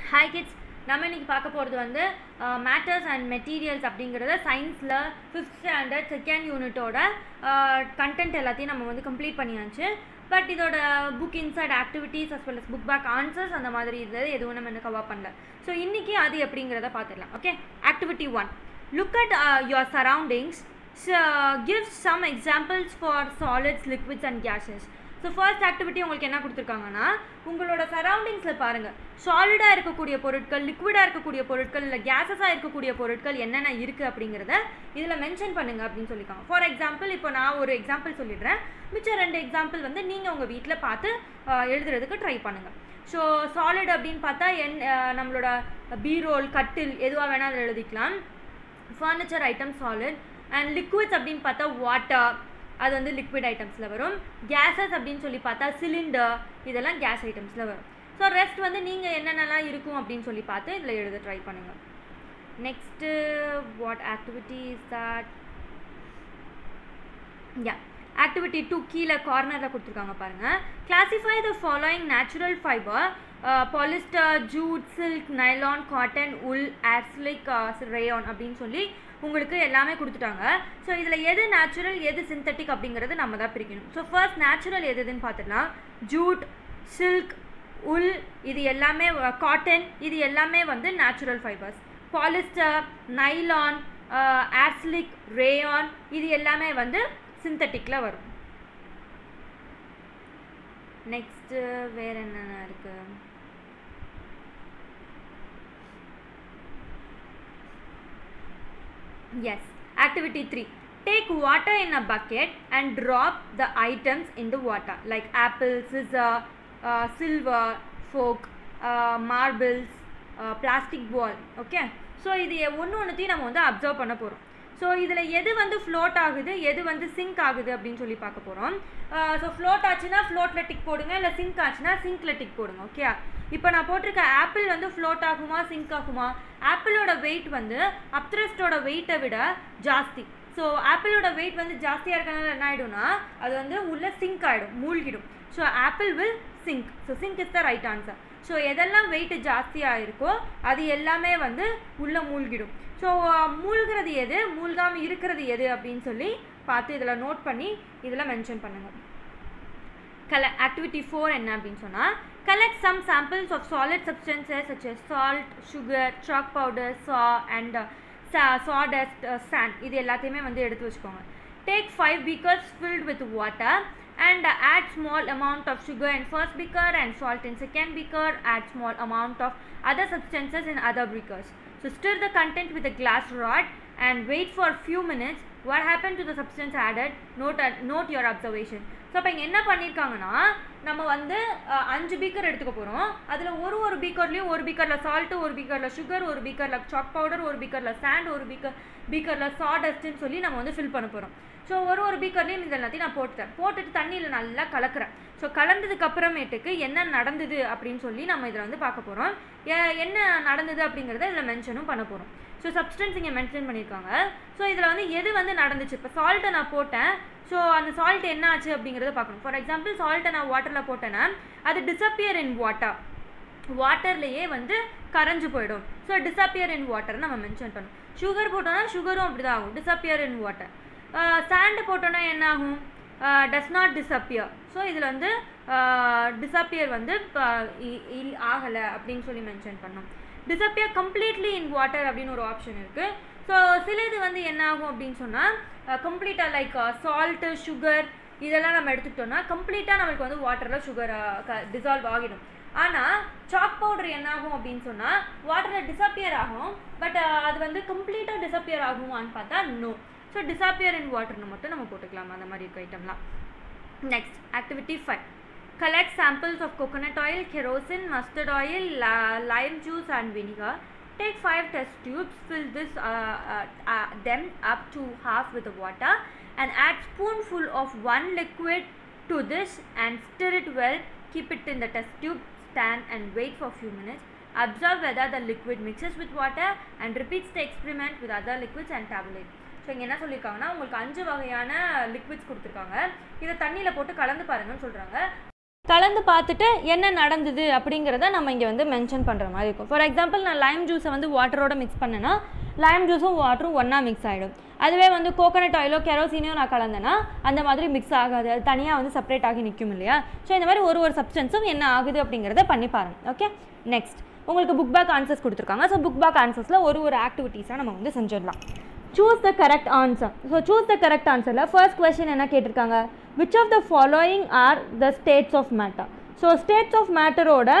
Hi kids நம்ம இன்னைக்கு பார்க்க போகிறது வந்து மேட்டர்ஸ் அண்ட் மெட்டீரியல்ஸ் அப்படிங்கிறத சயின்ஸில் ஃபிஃப்த் ஸ்டாண்டர்ட் செகண்ட் யூனிட்டோட கண்டென்ட் எல்லாத்தையும் நம்ம வந்து கம்ப்ளீட் பண்ணியாச்சு பட் இதோட book inside activities as well as book back answers அந்த மாதிரி இது எதுவும் நம்ம இன்னும் கவர் பண்ணல ஸோ இன்றைக்கி அது எப்படிங்கிறத பார்த்துடலாம் okay activity one look at your surroundings gives some examples for solids liquids and gases so first activity உங்களுக்கு என்ன கொடுத்துருக்காங்கன்னா உங்களோட சரௌண்டிங்ஸில் பாருங்கள் சாலிடாக இருக்கக்கூடிய பொருட்கள் லிக்விடாக இருக்கக்கூடிய பொருட்கள் இல்லை கேஸஸாக இருக்கக்கூடிய பொருட்கள் என்னென்ன இருக்குது அப்படிங்கிறத இதில் மென்ஷன் பண்ணுங்கள் அப்படின்னு சொல்லியிருக்காங்க ஃபார் எக்ஸாம்பிள் இப்போ நான் ஒரு எக்ஸாம்பிள் சொல்லிடுறேன் மிச்சம் ரெண்டு எக்ஸாம்பிள் வந்து நீங்கள் உங்கள் வீட்டில் பார்த்து எழுதுறதுக்கு ட்ரை பண்ணுங்கள் ஸோ சாலிட் அப்படின்னு பார்த்தா என் நம்மளோட பீரோல் கட்டில் எதுவாக வேணால் அதில் எழுதிக்கலாம் furniture item solid and liquids அப்படின்னு பார்த்தா வாட்டர் அது வந்து லிக்விட் ஐட்டம்ஸில் வரும் கேஸஸ் அப்படின்னு சொல்லி பார்த்தா சிலிண்டர் இதெல்லாம் கேஸ் ஐட்டம்ஸில் வரும் ஸோ ரெஸ்ட் வந்து நீங்கள் என்னென்னலாம் இருக்கும் அப்படின்னு சொல்லி பார்த்து இதில் எழுத ட்ரை பண்ணுங்கள் next what activity is that yeah activity two கீழே கார்னரில் கொடுத்துருக்காங்க பாருங்கள் classify the following natural fibre polyester jute silk nylon cotton wool acrylic rayon அப்படின்னு சொல்லி உங்களுக்கு எல்லாமே கொடுத்துட்டாங்க ஸோ இதில் எது நேச்சுரல் எது சிந்தட்டிக் அப்படிங்கிறது நம்ம தான் பிரிக்கணும் ஸோ ஃபர்ஸ்ட் நேச்சுரல் எது எதுன்னு பார்த்துக்கலாம் ஜூட் சில்க் உல் இது எல்லாமே காட்டன் இது எல்லாமே வந்து natural fibres polyester nylon acrylic rayon இது எல்லாமே வந்து சிந்தட்டிக்கில் வரும் நெக்ஸ்ட்டு வேறு என்னென்ன இருக்குது Yes. Activity 3. Take water in a bucket and drop the items in the water like apple, scissor, uh, silver, fork, uh, marbles, uh, plastic ball. Okay. So இது ஒன்று ஒன்றுத்தையும் நம்ம வந்து அப்சர்வ் பண்ண போகிறோம் ஸோ இதில் எது வந்து ஃப்ளோட் ஆகுது எது வந்து சிங்க் ஆகுது அப்படின்னு சொல்லி பார்க்க போகிறோம் ஸோ ஃப்ளோட் ஆச்சுன்னா ஃப்ளோட்டில் டிக் போடுங்க இல்லை சிங்க் ஆச்சுன்னா சிங்க்கில் டிக் போடுங்க ஓகே இப்போ நான் போட்டிருக்க ஆப்பிள் வந்து ஃப்ளோட் ஆகுமா சிங்க் ஆகுமா ஆப்பிளோட வெயிட் வந்து அப்த்ரஸ்டோட வெயிட்டை விட ஜாஸ்தி ஸோ ஆப்பிளோட வெயிட் வந்து ஜாஸ்தியாக இருக்கனால என்ன ஆகிடும்னா அது வந்து உள்ளே சிங்க் ஆகிடும் மூழ்கிடும் so apple will sink so sink is the right answer so எதெல்லாம் வெயிட் ஜாஸ்தியாக இருக்கோ அது எல்லாமே வந்து உள்ளே மூழ்கிடும் ஸோ மூழ்கிறது எது மூழ்காமல் இருக்கிறது எது அப்படின்னு சொல்லி பார்த்து இதில் நோட் பண்ணி இதில் மென்ஷன் பண்ணுங்கள் கல ஆக்டிவிட்டி ஃபோர் என்ன அப்படின்னு சொன்னால் collect some samples of solid substances such as salt sugar chalk powder சா அண்ட் சாடஸ்ட் சாண்ட் இது எல்லாத்தையுமே வந்து எடுத்து வச்சுக்கோங்க take five beakers filled with water and uh, add small amount of sugar in first beaker and salt in second beaker add small amount of other substances in other beakers so stir the content with a glass rod and wait for few minutes what happened to the substance added note uh, note your observation so இப்போ இங்கே என்ன பண்ணியிருக்காங்கன்னா நம்ம வந்து அஞ்சு beaker எடுத்துக்க போகிறோம் அதில் ஒரு ஒரு பீக்கர்லேயும் ஒரு பீக்கரில் சால்ட்டு ஒரு பீக்கரில் சுகர் ஒரு பீக்கரில் சாக் பவுடர் ஒரு பீக்கரில் சாண்ட் ஒரு பீக்கர் பீக்கரில் சாடஸ்ட்டுன்னு சொல்லி நம்ம வந்து ஃபில் பண்ண போகிறோம் ஸோ ஒரு ஒரு பீக்கர்லேயும் இது எல்லாத்தையும் நான் போட்டுட்டேன் போட்டுட்டு தண்ணியில் நல்லா கலக்கிறேன் ஸோ கலந்ததுக்கு அப்புறமேட்டுக்கு என்ன நடந்தது அப்படின்னு சொல்லி நம்ம இதில் வந்து பார்க்க போகிறோம் என்ன நடந்தது அப்படிங்கிறத இதில் மென்ஷனும் பண்ண போகிறோம் ஸோ சப்ஸ்டன்ஸ் இங்கே மென்ஷன் பண்ணியிருக்காங்க ஸோ இதில் வந்து எது வந்து நடந்துச்சு இப்போ சால்ட்டை நான் போட்டேன் ஸோ அந்த சால்ட் என்ன ஆச்சு அப்படிங்கிறத பார்க்கணும் ஃபார் எக்ஸாம்பிள் சால்ட்டை நான் வாட்டரில் போட்டேன்னா அது டிஸப்பியர் இன் வாட்டர் வாட்டர்லேயே வந்து கரைஞ்சு போயிடும் ஸோ டிஸப்பியர் இன் வாட்டர் நம்ம மென்ஷன் பண்ணணும் சுகர் போட்டோன்னா சுகரும் அப்படி தான் ஆகும் டிஸப்பியர் இன் வாட்டர் சாண்டு போட்டோன்னா என்ன ஆகும் டஸ் நாட் டிஸப்பியர் ஸோ இதில் வந்து டிஸப்பியர் வந்து ஆகலை அப்படின்னு சொல்லி மென்ஷன் பண்ணோம் டிஸப்பியர் கம்ப்ளீட்லி இன் வாட்டர் அப்படின்னு ஒரு ஆப்ஷன் இருக்குது ஸோ சில இது வந்து என்ன ஆகும் அப்படின்னு சொன்னால் கம்ப்ளீட்டாக லைக் சால்ட்டு சுகர் இதெல்லாம் நம்ம எடுத்துக்கிட்டோம்னா கம்ப்ளீட்டாக நம்மளுக்கு வந்து வாட்டரில் சுகர் டிசால்வ் ஆகிடும் ஆனால் சாக் பவுடர் என்ன ஆகும் அப்படின்னு சொன்னால் வாட்டரில் டிஸப்பியர் ஆகும் பட் அது வந்து கம்ப்ளீட்டாக டிஸப்பியர் ஆகுமான்னு பார்த்தா நோ ஸோ டிஸப்பியர் இன் வாட்டர்னு மட்டும் நம்ம போட்டுக்கலாம் அந்த மாதிரி இருக்க ஐட்டம்லாம் next activity five collect samples of coconut oil kerosene mustard oil lime juice and vinegar take 5 test tubes fill this uh, uh, uh, them up to half with the water and add spoonful of one liquid to this and stir it well keep it in the test tube stand and wait for few minutes observe whether the liquid mixes with water and repeats the experiment with other liquids and tabulate so இங்கே என்ன சொல்லியிருக்காங்கன்னா உங்களுக்கு அஞ்சு வகையான liquids கொடுத்துருக்காங்க இதை தண்ணியில் போட்டு கலந்து பாருங்கன்னு சொல்கிறாங்க கலந்து பார்த்துட்டு என்ன நடந்தது அப்படிங்கிறத நம்ம இங்கே வந்து மென்ஷன் பண்ணுற மாதிரி இருக்கும் ஃபார் எக்ஸாம்பிள் நான் லைம் ஜூஸை வந்து வாட்டரோட மிக்ஸ் பண்ணேன்னா லைம் ஜூஸும் வாட்டரும் ஒன்றா மிக்ஸ் ஆகிடும் அதுவே வந்து கோகனட் ஆயிலோ கெரோசினையோ நான் கலந்தேன்னா அந்த மாதிரி மிக்ஸ் ஆகாது அது தனியாக வந்து செப்பரேட் ஆகி நிற்கும் இல்லையா ஸோ இந்த மாதிரி ஒரு ஒரு சப்ஸ்டன்ஸும் என்ன ஆகுது அப்படிங்கிறத பண்ணி பாருங்க ஓகே நெக்ஸ்ட் உங்களுக்கு புக் பேக் ஆன்சர்ஸ் கொடுத்துருக்காங்க ஸோ புக் பேக் ஆன்சர்ஸில் ஒரு ஒரு ஆக்டிவிட்டீஸாக நம்ம வந்து செஞ்சிடலாம் choose the correct answer so choose the correct ஆன்சரில் ஃபர்ஸ்ட் கொஸ்டின் என்ன கேட்டிருக்காங்க which of the following are the states of matter so states of மேட்டரோட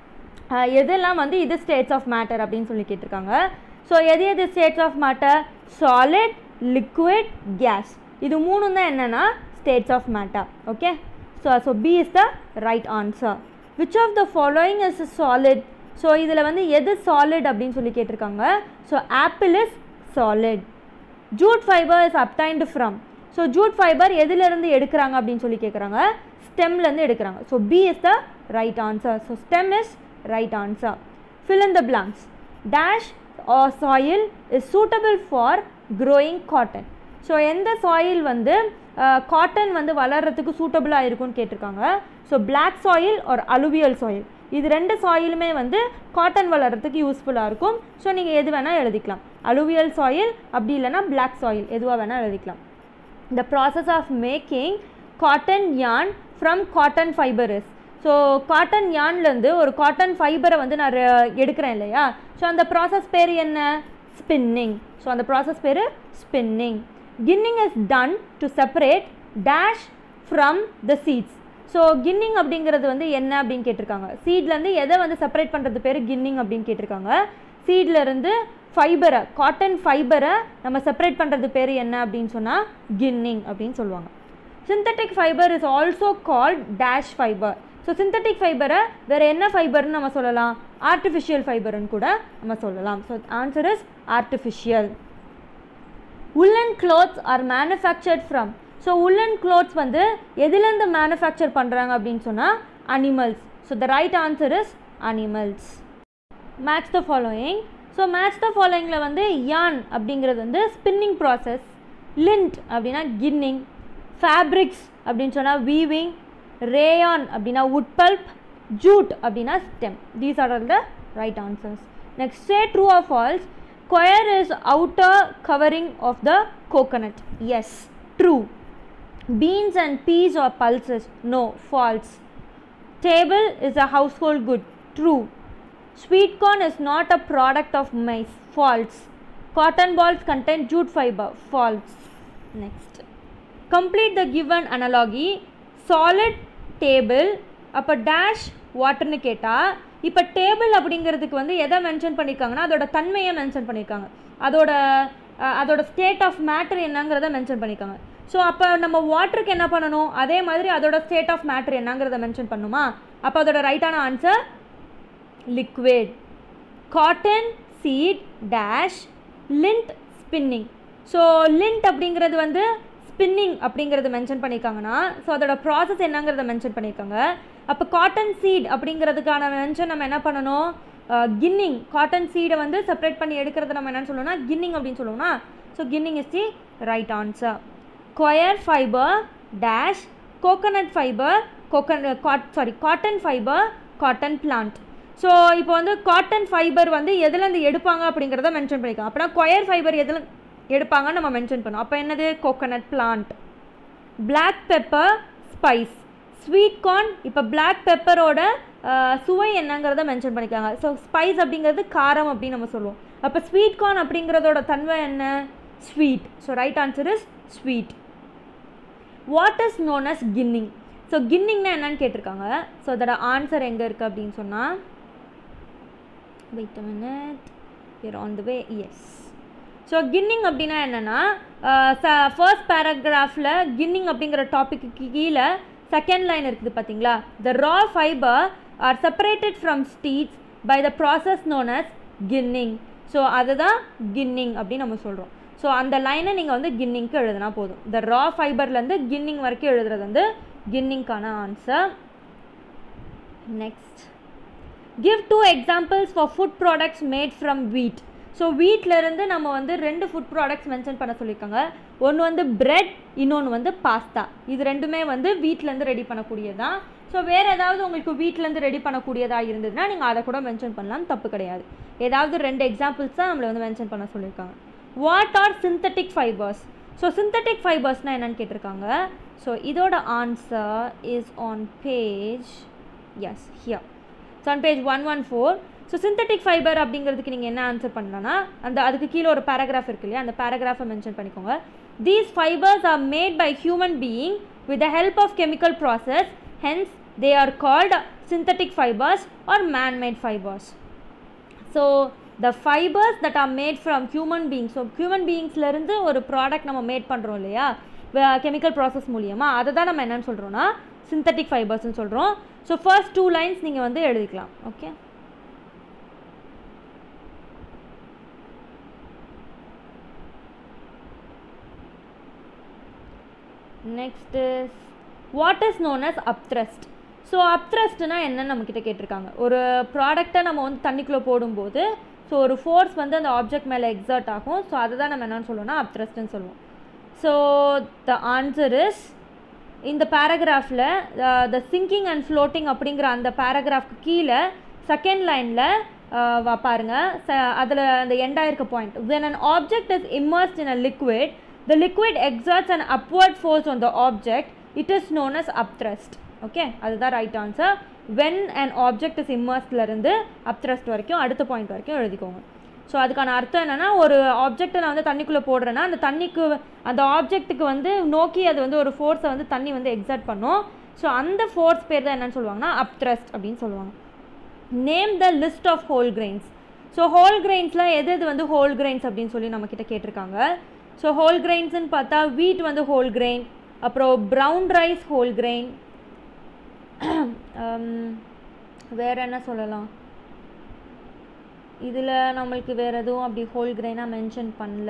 எதெல்லாம் வந்து இது ஸ்டேட்ஸ் ஆஃப் மேட்டர் அப்படின்னு சொல்லி கேட்டிருக்காங்க ஸோ எது எது states of matter solid liquid gas இது மூணும் தான் என்னென்னா states of matter okay so so B is the right answer which of the following is solid so இதில் வந்து எது சாலிட் அப்படின்னு சொல்லி கேட்டிருக்காங்க so apple is solid jute fibre is obtained from so jute fibre எதுலேருந்து எடுக்கிறாங்க அப்படின்னு சொல்லி கேட்குறாங்க ஸ்டெம்லேருந்து எடுக்கிறாங்க so B is the right answer so stem is right answer fill in the blanks dash or soil is suitable for growing cotton so எந்த soil வந்து cotton வந்து வளர்கிறதுக்கு சூட்டபுளாக இருக்கும்னு கேட்டிருக்காங்க ஸோ பிளாக் சாயில் ஒரு அலுவியல் சாயில் இது ரெண்டு சாயிலுமே வந்து காட்டன் வளர்கிறதுக்கு யூஸ்ஃபுல்லாக இருக்கும் ஸோ நீங்கள் எது வேணால் எழுதிக்கலாம் அலுவியல் சாயில் அப்படி இல்லைனா பிளாக் சாயில் எதுவாக வேணால் எழுதிக்கலாம் the process of making cotton yarn from cotton fiber is so cotton யான்லேருந்து ஒரு காட்டன் ஃபைபரை வந்து நான் ரெ- எடுக்கிறேன் இல்லையா ஸோ அந்த ப்ராசஸ் பேர் என்ன ஸ்பின்னிங் ஸோ அந்த ப்ராசஸ் பேர் spinning கின்னிங் is done to separate dash from the seeds so கின்னிங் அப்படிங்கிறது வந்து என்ன அப்படின்னு கேட்டிருக்காங்க சீட்லேருந்து எதை வந்து செப்பரேட் பண்ணுறது பேர் கின்னிங் அப்படின்னு கேட்டிருக்காங்க சீட்லேருந்து ஃபைபரை காட்டன் ஃபைபரை நம்ம செப்பரேட் பண்ணுறது பேர் என்ன அப்படின்னு சொன்னால் கின்னிங் அப்படின்னு சொல்லுவாங்க synthetic fibre is also called dash fibre so synthetic ஃபைபரை வேறு என்ன ஃபைபர்னு நம்ம சொல்லலாம் ஆர்டிஃபிஷியல் ஃபைபர்னு கூட நம்ம சொல்லலாம் so answer is artificial woollen clothes are manufactured from so woollen clothes வந்து எதுலேருந்து மேனுஃபேக்சர் பண்ணுறாங்க அப்படின்னு சொன்னால் animals so the right answer is animals match the following so match the ஃபாலோயிங்கில் வந்து யான் அப்படிங்கிறது வந்து ஸ்பின்னிங் ப்ராசஸ் லிண்ட் அப்படின்னா கின்னிங் ஃபேப்ரிக்ஸ் அப்படின்னு சொன்னால் வீவிங் ரேயான் அப்படின்னா wood pulp ஜூட் அப்படின்னா stem these are are the right answers next say true or false coir is outer covering of the coconut yes true beans and peas or pulses no false table is a household good true sweet corn is not a product of maize false cotton balls contain jute fiber false next complete the given analogy solid table அப்போ dash வாட்டர்னு கேட்டால் இப்போ table அப்படிங்கிறதுக்கு வந்து எதை mention பண்ணியிருக்காங்கன்னா அதோட தன்மையை மென்ஷன் பண்ணியிருக்காங்க அதோட அஹ், அதோட ஸ்டேட் ஆஃப் மேட்டர் என்னங்கிறத மென்ஷன் பண்ணியிருக்காங்க ஸோ அப்போ நம்ம வாட்டருக்கு என்ன பண்ணணும் அதே மாதிரி அதோட ஸ்டேட் ஆஃப் மேட்டர் என்னங்கிறத மென்ஷன் பண்ணுமா அப்போ அதோட ரைட்டான answer liquid cotton seed dash lint spinning so lint அப்படிங்கிறது வந்து ஸ்பின்னிங் அப்படிங்கிறது மென்ஷன் பண்ணியிருக்காங்கன்னா ஸோ அதோட ப்ராசஸ் என்னங்கிறத மென்ஷன் பண்ணியிருக்காங்க அப்போ காட்டன் சீட் அப்படிங்கிறதுக்கான மென்ஷன் நம்ம என்ன பண்ணணும் கின்னிங் காட்டன் சீடை வந்து செப்பரேட் பண்ணி எடுக்கிறத நம்ம என்னன்னு சொல்லணும்னா கின்னிங் அப்படின்னு சொல்லுவோம்னா ஸோ கின்னிங் is the right answer coir fibre dash coconut fibre கோகன் sorry cotton fibre cotton plant so இப்போ வந்து காட்டன் ஃபைபர் வந்து எதுலேருந்து எடுப்பாங்க அப்படிங்கிறத மென்ஷன் பண்ணிக்கலாம் அப்படின்னா கொயர் ஃபைபர் எதில் எடுப்பாங்கன்னு நம்ம மென்ஷன் பண்ணோம் அப்போ என்னது coconut plant Black pepper spice sweet corn இப்போ Black பெப்பரோட சுவை என்னங்கிறத மென்ஷன் பண்ணிக்காங்க ஸோ ஸ்பைஸ் அப்படிங்கிறது காரம் அப்படின்னு நம்ம சொல்லுவோம் அப்போ ஸ்வீட் கார்ன் அப்படிங்கிறதோட தன்மை என்ன sweet so right answer is sweet what is known as கின்னிங் ஸோ கின்னிங்னா என்னன்னு கேட்டிருக்காங்க ஸோ அதோட ஆன்சர் எங்கே இருக்குது அப்படின்னு சொன்னால் wait a minute you're on the way yes so கின்னிங் அப்படின்னா என்னென்னா ஃபர்ஸ்ட் பேராகிராஃபில் கின்னிங் அப்படிங்கிற டாப்பிக்கு கீழே செகண்ட் லைன் இருக்குது பார்த்தீங்களா the raw fibre are separated from seeds by the process known as கின்னிங் ஸோ அதுதான் கின்னிங் அப்படின்னு நம்ம சொல்கிறோம் ஸோ அந்த லைனை நீங்கள் வந்து கின்னிங்க்கு எழுதுனா போதும் த ரா ஃபைபர்லேருந்து கின்னிங் வரைக்கும் எழுதுறது வந்து கின்னிங்க்கான answer next give two examples for food products made from wheat so இருந்து நம்ம வந்து ரெண்டு ஃபுட் ப்ராடக்ட்ஸ் மென்ஷன் பண்ண சொல்லியிருக்காங்க ஒன்று வந்து பிரெட் இன்னொன்று வந்து பாஸ்தா இது ரெண்டுமே வந்து வீட்டிலேருந்து ரெடி பண்ணக்கூடியது தான் ஸோ வேறு ஏதாவது உங்களுக்கு வீட்டிலேருந்து ரெடி பண்ணக்கூடியதாக இருந்ததுன்னா நீங்கள் அதை கூட மென்ஷன் பண்ணலாம் தப்பு கிடையாது ஏதாவது ரெண்டு எக்ஸாம்பிள்ஸ் தான் நம்மளை வந்து மென்ஷன் பண்ண சொல்லியிருக்காங்க what are synthetic fibres so synthetic ஃபைபர்ஸ்னால் என்னன்னு கேட்டிருக்காங்க ஸோ இதோட answer is on page yes here so on page one one four so synthetic fibre அப்படிங்கிறதுக்கு நீங்கள் என்ன ஆன்சர் பண்ணலாம்னா அந்த அதுக்கு கீழே ஒரு பேராகிராஃப் இருக்கு இல்லையா அந்த பேராகிராஃபை மென்ஷன் பண்ணிக்கோங்க these fibres are made by human being with the help of chemical process hence they are called synthetic fibres or man-made fibres so the fibres that are made from human beings so human பீயிங்ஸ்லேருந்து ஒரு product நம்ம mat பண்ணுறோம் இல்லையா chemical process மூலியமாக அதை தான் நம்ம என்னன்னு சொல்கிறோன்னா சிந்தட்டிக் ஃபைபர்ஸ்னு சொல்கிறோம் ஸோ ஃபர்ஸ்ட் டூ லைன்ஸ் நீங்கள் வந்து எழுதிக்கலாம் okay next is what is known as upthrust so அப்த்ரஸ்ட்னா என்னன்னு நம்மக்கிட்ட கேட்டிருக்காங்க ஒரு ப்ராடக்டை நம்ம வந்து தண்ணிக்குள்ளே போடும்போது ஸோ ஒரு ஃபோர்ஸ் வந்து அந்த ஆப்ஜெக்ட் மேலே எக்ஸர்ட் ஆகும் ஸோ அதை தான் நம்ம என்னன்னு சொல்லுவோம்னா அப்த்ரஸ்ட்னு சொல்லுவோம் ஸோ த ஆன்சர் இஸ் இந்த பேராகிராஃபில் த சிங்கிங் அண்ட் ஃப்ளோட்டிங் அப்படிங்கிற அந்த பேராகிராஃப்க்கு கீழே செகண்ட் லைனில் பாருங்க அதில் அந்த எண்டாக இருக்க point when an object is immersed in a liquid the liquid exerts an upward force on the object it is known as upthrust okay அதுதான் right answer when an object is immersed ல இருந்து upthrust வரைக்கும் அடுத்த point வரைக்கும் எழுதிக்கோங்க so அதுக்கான அர்த்தம் என்னென்னா ஒரு ஆப்ஜெக்டை நான் வந்து தண்ணிக்குள்ளே போடுறேன்னா அந்த தண்ணிக்கு அந்த ஆப்ஜெக்ட்டுக்கு வந்து நோக்கி அது வந்து ஒரு ஃபோர்ஸை வந்து தண்ணி வந்து எக்ஸர்ட் பண்ணும் ஸோ அந்த ஃபோர்ஸ் பேர் தான் என்னன்னு சொல்லுவாங்கன்னா அப்த்ரஸ்ட் அப்படின்னு சொல்லுவாங்க name the list of whole grains so whole கிரெயின்ஸில் எது எது வந்து ஹோல் கிரெயின்ஸ் அப்படின்னு சொல்லி நம்மக்கிட்ட கேட்டிருக்காங்க ஸோ ஹோல் கிரெயின்ஸ்னு பார்த்தா வீட் வந்து ஹோல் கிரெயின் அப்புறம் ப்ரௌன் ரைஸ் ஹோல் கிரெயின் வேறு என்ன சொல்லலாம் இதில் நம்மளுக்கு வேறு எதுவும் அப்படி ஹோல் கிரெயினாக மென்ஷன் பண்ணல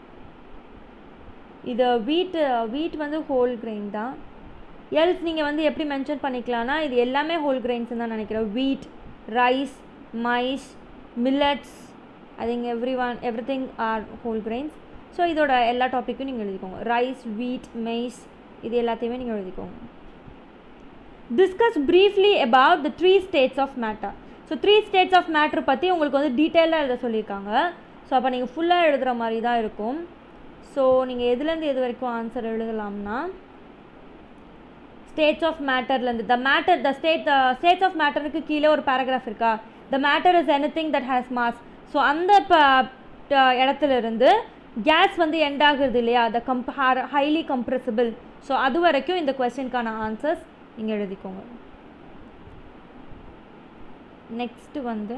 இது வீட்டு வீட் வந்து ஹோல் கிரெயின் தான் எல்ஸ் நீங்கள் வந்து எப்படி மென்ஷன் பண்ணிக்கலாம்னா இது எல்லாமே ஹோல் கிரெயின்ஸ் தான் நினைக்கிறேன் wheat rice maize millets I think everyone everything are whole grains so இதோட எல்லா டாப்பிக்கும் நீங்கள் எழுதிக்கோங்க ரைஸ் வீட் மெய்ஸ் இது எல்லாத்தையுமே நீங்கள் எழுதிக்கோங்க discuss briefly about the three states of matter so three states of matter பற்றி உங்களுக்கு வந்து டீட்டெயிலாக எழுத சொல்லியிருக்காங்க ஸோ அப்போ நீங்கள் ஃபுல்லாக எழுதுகிற மாதிரி தான் இருக்கும் ஸோ நீங்கள் எதுலேருந்து எது வரைக்கும் ஆன்சர் எழுதலாம்னா ஸ்டேட்ஸ் ஆஃப் மேட்டர்லேருந்து the matter the state states of மேட்டருக்கு கீழே ஒரு பேராகிராஃப் இருக்கா the matter is anything that has mass so அந்த ப இடத்துல இருந்து கேஸ் வந்து எண்ட் ஆகுறது இல்லையா த கம்ப் ஹைலி கம்ப்ரெசிபிள் ஸோ அது வரைக்கும் இந்த கொஸ்டினுக்கான ஆன்சர்ஸ் நீங்கள் எழுதிக்கோங்க நெக்ஸ்ட்டு வந்து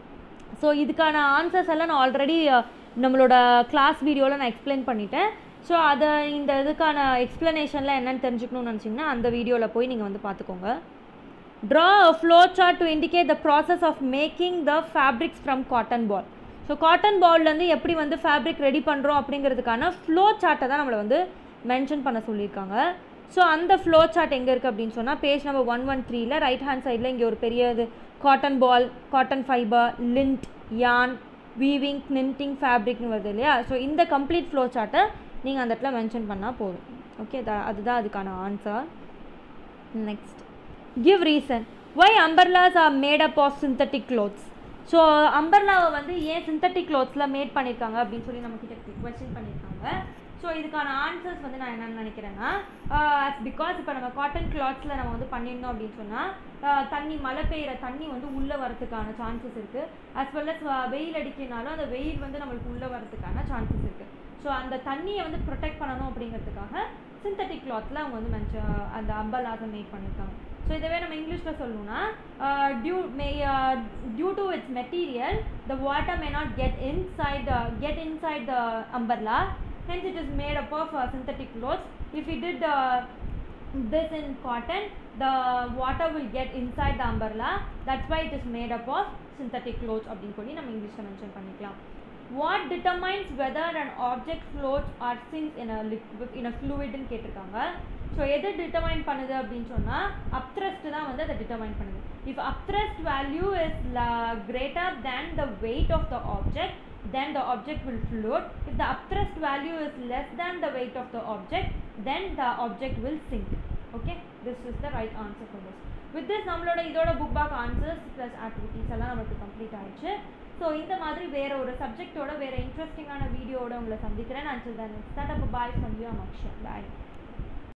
ஸோ இதுக்கான ஆன்சர்ஸ் எல்லாம் நான் ஆல்ரெடி நம்மளோட கிளாஸ் வீடியோவில் நான் எக்ஸ்பிளைன் பண்ணிட்டேன் ஸோ அதை இந்த இதுக்கான எக்ஸ்ப்ளனேஷனில் என்னென்னு தெரிஞ்சுக்கணும்னு நினச்சிங்கன்னா அந்த வீடியோவில் போய் நீங்கள் வந்து பார்த்துக்கோங்க draw a flow chart to indicate the process of making the fabrics from cotton ball so cotton பால்லேருந்து எப்படி வந்து ஃபேப்ரிக் ரெடி பண்ணுறோம் அப்படிங்கிறதுக்கான ஃப்ளோ சார்ட்டை தான் நம்மளை வந்து மென்ஷன் பண்ண சொல்லியிருக்காங்க ஸோ அந்த ஃப்ளோ சார்ட் எங்கே இருக்குது அப்படின்னு சொன்னால் பேஜ் நம்பர் ஒன் ஒன் த்ரீல ரைட் ஹேண்ட் சைடில் இங்கே ஒரு பெரிய இது cotton ball cotton fibre lint yarn weaving knitting ஃபேப்ரிக்னு வருது இல்லையா ஸோ இந்த கம்ப்ளீட் ஃப்ளோ சார்ட்டை நீங்கள் அந்த இடத்துல மென்ஷன் பண்ணால் போதும் ஓகே அதுதான் அதுக்கான answer next give reason why umbrellas are made up of synthetic clothes so அம்பர்லாவை வந்து ஏன் சிந்தட்டிக் க்ளோத்ஸில் மேட் பண்ணியிருக்காங்க அப்படின்னு சொல்லி நம்மக்கிட்ட கொஸ்டின் பண்ணியிருக்காங்க ஸோ இதுக்கான ஆன்சர்ஸ் வந்து நான் என்னென்னு நினைக்கிறேன்னா பிகாஸ் இப்போ நம்ம காட்டன் கிளாத்ஸில் நம்ம வந்து பண்ணியிருந்தோம் அப்படின்னு சொன்னால் தண்ணி மழை பெய்கிற தண்ணி வந்து உள்ளே வரதுக்கான சான்சஸ் இருக்குது அஸ் வெல் அஸ் வெயில் அடிக்கினாலும் அந்த வெயில் வந்து நம்மளுக்கு உள்ளே வரதுக்கான சான்சஸ் இருக்குது ஸோ அந்த தண்ணியை வந்து ப்ரொடெக்ட் பண்ணணும் அப்படிங்கிறதுக்காக சிந்தட்டிக் கிளாத்தில் அவங்க வந்து மென்ஷ அந்த அம்பலாஸை மேட் பண்ணியிருக்காங்க ஸோ இதவே நம்ம இங்கிலீஷில் சொல்லணும்னா due may due to its material the water may not get inside get inside the umbrella hence it is made up of uh, synthetic clothes if we did uh, this in cotton the water will get inside the umbrella that's why it is made up of synthetic clothes அப்படின்னு சொல்லி நம்ம இங்கிலீஷில் mention பண்ணிக்கலாம் what determines whether an object floats or sinks in a liquid in a fluidன்னு கேட்டிருக்காங்க so எது determine பண்ணுது அப்படின்னு சொன்னால் அப்த்ரஸ்ட் தான் வந்து அதை டிட்டர்மைன் பண்ணுது if upthrust value is greater than the weight of the object then the object will float. If the upthrust value is less than the weight of the object, then the object will sink. Okay, this is the right answer for this. With this நம்மளோட இதோட book back answers plus activities எல்லாம் நமக்கு complete ஆயிடுச்சு so இந்த மாதிரி வேற ஒரு சப்ஜெக்டோட வேற இன்ட்ரெஸ்டிங்கான வீடியோட உங்களை சந்திக்கிறேன் until then next bye from you அமக்ஷன் பாய்